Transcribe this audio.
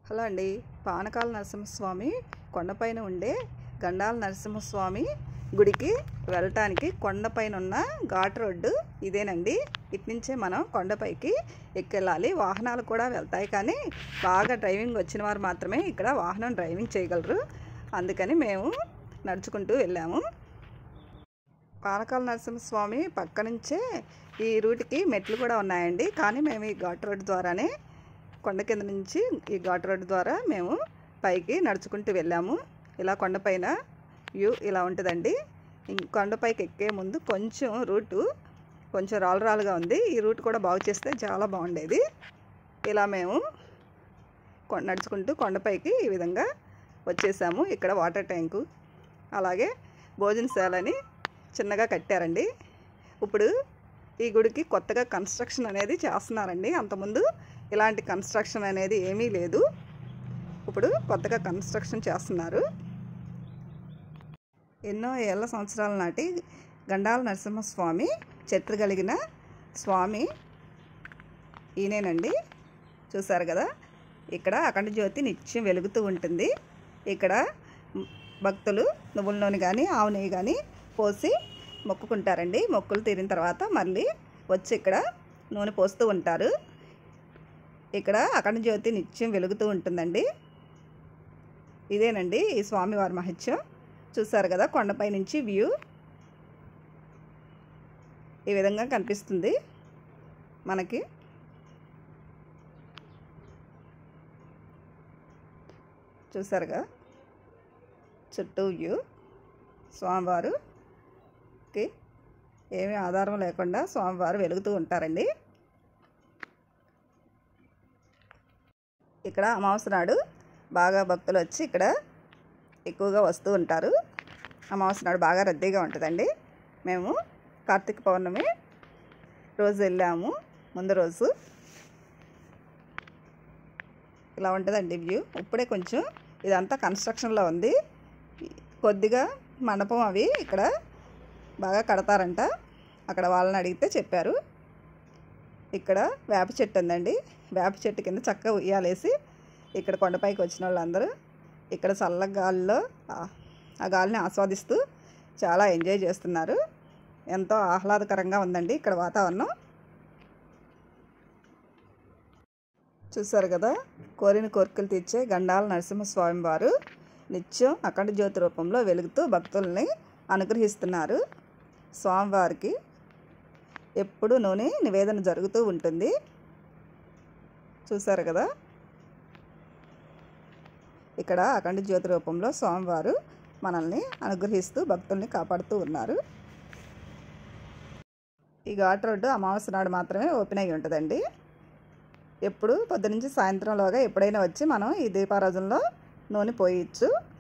hello అండి పానకాల నరసింహస్వామి కొండపైన ఉండే గండాల నరసింహస్వామి గుడికి వెళ్ళటానికి కొండపైన ఉన్న ఘాట్ రోడ్డు ఇదేనండి ఇటు నుంచే మనం కొండపైకి ఎక్కెళ్ళాలి వాహనాలు కూడా వెళ్తాయి కానీ బాగా డ్రైవింగ్ వచ్చిన వారు మాత్రమే ఇక్కడ వాహనం డ్రైవింగ్ చేయగలరు అందుకని మేము నడుచుకుంటూ వెళ్ళాము పానకాల నరసింహస్వామి పక్క నుంచే ఈ రూట్కి మెట్లు కూడా ఉన్నాయండి కానీ మేము ఈ ఘాట్ రోడ్ ద్వారానే కొండ కింద నుంచి ఈ ఘాట్ రోడ్ ద్వారా మేము పైకి నడుచుకుంటూ వెళ్ళాము ఇలా కొండపైన వ్యూ ఇలా ఉంటుందండి ఇం- కొండపైకి ఎక్కే ముందు కొంచెం రూటు కొంచెం రాళ్ళు రాళ్ళుగా ఉంది ఈ రూట్ కూడా బాగు చేస్తే చాలా బాగుండేది ఇలా మేము కొ- నడుచుకుంటూ కొండపైకి ఈ విధంగా వచ్చేసాము ఇక్కడ వాటర్ ట్యాంకు అలాగే భోజనశాలని చిన్నగా కట్టారండి ఇప్పుడు ఈ గుడికి కొత్తగా కన్స్ట్రక్షన్ అనేది చేస్తున్నారండి అంతకుముందు ఇలాంటి కన్స్ట్రక్షన్ అనేది ఏమీ లేదు ఇప్పుడు కొత్తగా కన్స్ట్రక్షన్ చేస్తున్నారు ఎన్నో ఏళ్ళ సంవత్సరాల నాటి గండాల నరసింహస్వామి చరిత్ర కలిగిన స్వామి ఈయనేనండి చూసారు కదా ఇక్కడ అఖండ జ్యోతి నిత్యం వెలుగుతూ ఉంటుంది ఇక్కడ మ్, భక్తులు నువ్వుల నూనె కానీ ఆవు నెయ్యి కానీ పోసి మొక్కుకుంటారండి మొక్కులు తీరిన తర్వాత మళ్ళీ వచ్చి ఇక్కడ నూనె పోస్తూ ఉంటారు ఇక్కడ అఖండ జ్యోతి నిత్యం వెలుగుతూ ఉంటుందండి ఇదేనండి ఈ స్వామివారి మహత్యం చూసారు కదా కొండపై నుంచి వ్యూ ఈ విధంగా కనిపిస్తుంది మనకి చూసారుగా చుట్టూ వ్యూ స్వామివారుకి ఏమీ ఆధారం లేకుండా స్వామివారు వెలుగుతూ ఉంటారండి ఇక్కడ అమావాస్య నాడు బాగా భక్తులు వచ్చి ఇక్కడ ఎక్కువగా వస్తూ ఉంటారు అమావాస్య నాడు బాగా రద్దీగా ఉంటుందండి మేము కార్తీక పౌర్ణమి రోజు వెళ్ళాము ముందు రోజు ఇలా ఉంటుందండి వ్యూ ఇప్పుడే కొంచెం ఇదంతా కన్స్ట్రక్షన్లో ఉంది కొద్దిగా మండపం అవి ఇక్కడ బాగా కడతారంట అక్కడ వాళ్ళని అడిగితే చెప్పారు ఇక్కడ వేప చెట్టు ఉందండి వేప చెట్టు కింద చక్కగా ఉయ్యాలేసి ఇక్కడ కొండపైకి వచ్చిన వాళ్ళందరూ ఇక్కడ చల్ల గాలిలో ఆ- ఆ గాలిని ఆస్వాదిస్తూ చాలా ఎంజాయ్ చేస్తున్నారు ఎంతో ఆహ్లాదకరంగా ఉందండి ఇక్కడ వాతావరణం చూసారు కదా కోరిన కోరికలు తీర్చే గండాల నరసింహస్వామి వారు నిత్యం అఖండ జ్యోతి రూపంలో వెలుగుతూ భక్తుల్ని అనుగ్రహిస్తున్నారు స్వామివారికి ఎప్పుడు నూనె నివేదన జరుగుతూ ఉంటుంది చూసారు కదా ఇక్కడ అఖండ జ్యోతి రూపంలో స్వామివారు మనల్ని అనుగ్రహిస్తూ భక్తుల్ని కాపాడుతూ ఉన్నారు ఈ ఘాట్ రోడ్డు అమావాస్య నాడు మాత్రమే ఓపెన్ అయ్యి ఉంటుందండి ఎప్పుడు పొద్దునుంచి సాయంత్రంలోగా ఎప్పుడైనా వచ్చి మనం ఈ దీపారాజనలో నూనె పోయచ్చు